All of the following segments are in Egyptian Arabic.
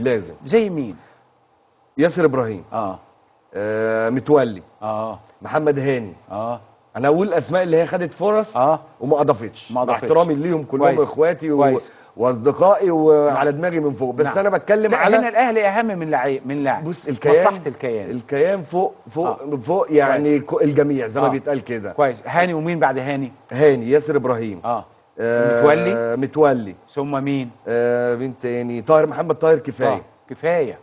لازم زي مين ياسر ابراهيم اه آه متولي اه محمد هاني اه انا اقول الاسماء اللي هي خدت فرص اه وما اضافتش ما مع أضافتش. احترامي ليهم كلهم كويس. اخواتي و... كويس. واصدقائي وعلى دماغي من فوق بس نعم. انا بتكلم لا على هنا الاهلي اهم من لعيب من لاعب بص الكيان مصلحه الكيان الكيان فوق فوق آه. فوق يعني ك- الجميع زي ما آه. بيتقال كده كويس هاني ومين بعد هاني هاني ياسر ابراهيم اه آه متولي؟ متولي ثم مين آه مين تاني طاهر محمد طاهر كفايه آه. كفايه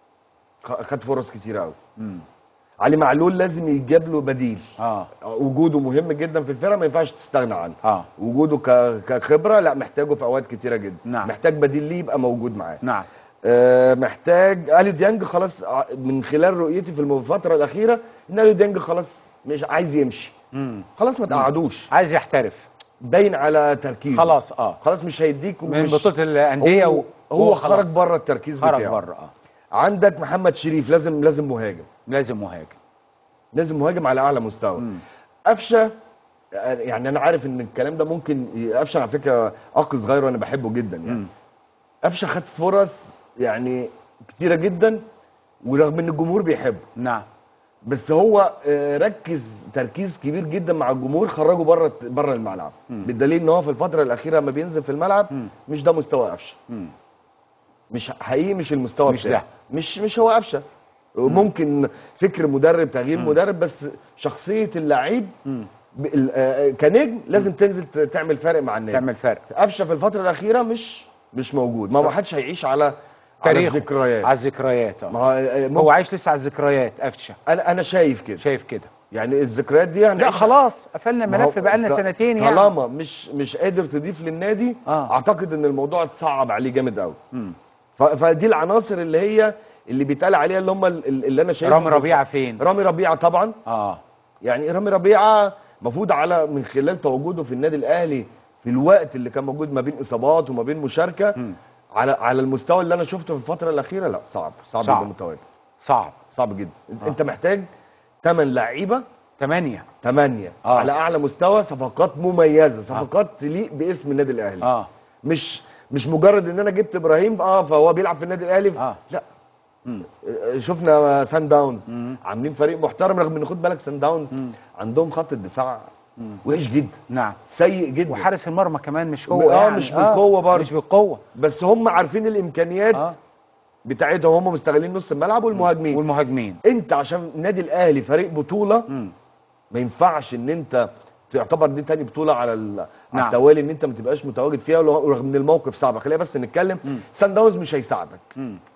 خ- خد فرص كتير قوي مم. علي معلول لازم يجاب له بديل اه وجوده مهم جدا في الفرقه ما ينفعش تستغنى عنه اه وجوده ك- كخبره لا محتاجه في اوقات كتيره جدا نعم. محتاج بديل ليه يبقى موجود معاه نعم آه محتاج اليو ديانج خلاص ع- من خلال رؤيتي في الفتره الاخيره ان اليو ديانج خلاص مش عايز يمشي مم. خلاص ما تقعدوش عايز يحترف باين على تركيزه خلاص اه خلاص مش هيديك من ومش بطوله الانديه هو, و- هو خلاص. خرج بره التركيز خرج بتاعه بره اه عندك محمد شريف لازم لازم مهاجم لازم مهاجم لازم مهاجم على اعلى مستوى مم. قفشه يعني انا عارف ان الكلام ده ممكن قفشه على فكره اخ صغير وانا بحبه جدا يعني مم. قفشه خد فرص يعني كتيره جدا ورغم ان الجمهور بيحبه نعم بس هو آه، ركز تركيز كبير جدا مع الجمهور خرجه بره بره الملعب مم. بالدليل ان هو في الفتره الاخيره لما بينزل في الملعب مم. مش ده مستوى قفشه مم. مش حقيقي مش المستوى مش بتاعه مش مش هو قفشه ممكن فكر مدرب تغيير مم. مدرب بس شخصيه اللعيب مم. ب- ال- آه، كنجم لازم تنزل ت- تعمل فارق مع النادي تعمل فرق قفشه في الفتره الاخيره مش مش موجود ما ما حدش هيعيش على على تاريخه الذكريات على الذكريات ما اه هو آه، هو ممكن- عايش لسه على الذكريات قفشه انا انا شايف كده شايف كده يعني الذكريات دي لا هنعيشها. خلاص قفلنا ما هو الملف بقالنا ط- سنتين يعني طالما مش مش قادر تضيف للنادي آه. اعتقد ان الموضوع اتصعب عليه جامد قوي مم. ف- فدي العناصر اللي هي اللي بيتقال عليها اللي هم ال- ال- اللي انا شايفهم رامي ربيعه فين رامي ربيعه طبعا اه يعني رامي ربيعه المفروض على من خلال تواجده في النادي الاهلي في الوقت اللي كان موجود ما بين اصابات وما بين مشاركه مم. على على المستوى اللي انا شفته في الفتره الاخيره لا صعب صعب, صعب. يبقى متواجد صعب صعب جدا انت, آه. انت محتاج 8 لعيبه ثمانية 8 آه. على اعلى مستوى صفقات مميزه صفقات تليق باسم النادي الاهلي اه مش مش مجرد ان انا جبت ابراهيم اه فهو بيلعب في النادي الاهلي اه لا مم. آه، شفنا سان داونز مم. عاملين فريق محترم رغم ان خد بالك سان داونز مم. عندهم خط الدفاع مم. وحش جدا نعم سيء جدا وحارس المرمى كمان مش هو اه يعني مش بالقوه برضه مش بالقوه بس هم عارفين الامكانيات اه بتاعتهم هم مستغلين نص الملعب والمهاجمين والمهاجمين انت عشان النادي الاهلي فريق بطوله مم. ما ينفعش ان انت تعتبر دي تاني بطوله على ال- على نعم. التوالي ان انت ما تبقاش متواجد فيها ولو- رغم ان الموقف صعب خلينا بس نتكلم مم. سان داونز مش هيساعدك مم.